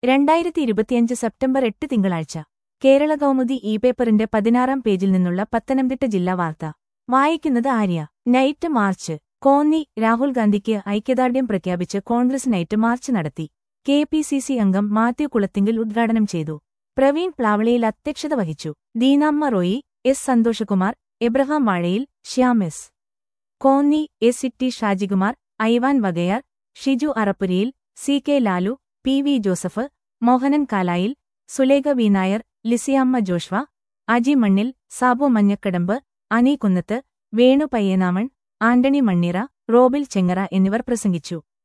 രണ്ടായിരത്തി ഇരുപത്തിയഞ്ച് സെപ്റ്റംബർ എട്ട് തിങ്കളാഴ്ച കേരള കൗമുദി ഇ പേപ്പറിന്റെ പതിനാറാം പേജിൽ നിന്നുള്ള പത്തനംതിട്ട ജില്ലാ വാർത്ത വായിക്കുന്നത് ആര്യ നൈറ്റ് മാർച്ച് കോന്നി രാഹുൽ ഗാന്ധിക്ക് ഐക്യദാർഢ്യം പ്രഖ്യാപിച്ച് കോൺഗ്രസ് നൈറ്റ് മാർച്ച് നടത്തി കെ പി സി സി അംഗം മാത്യു കുളത്തിങ്കിൽ ഉദ്ഘാടനം ചെയ്തു പ്രവീൺ പ്ലാവളിയിൽ അധ്യക്ഷത വഹിച്ചു Deenamma Roy S Santhoshkumar Abraham Vazhayil Shyam S Konni S ഇറ്റി Shajikumar Ivan Vakayar Shiju Arappuriyil C K Lalu P V Joseph Mohanan Kalayil Sulekha V Nair Lissiamma Joshua Aji Mannil Sabu മഞ്ഞക്കടമ്പ് അനി കുന്നത്ത് വേണു പയ്യനാമൺ ആന്റണി മണ്ണീറ റോബിൽ ചെങ്ങറ എന്നിവർ പ്രസംഗിച്ചു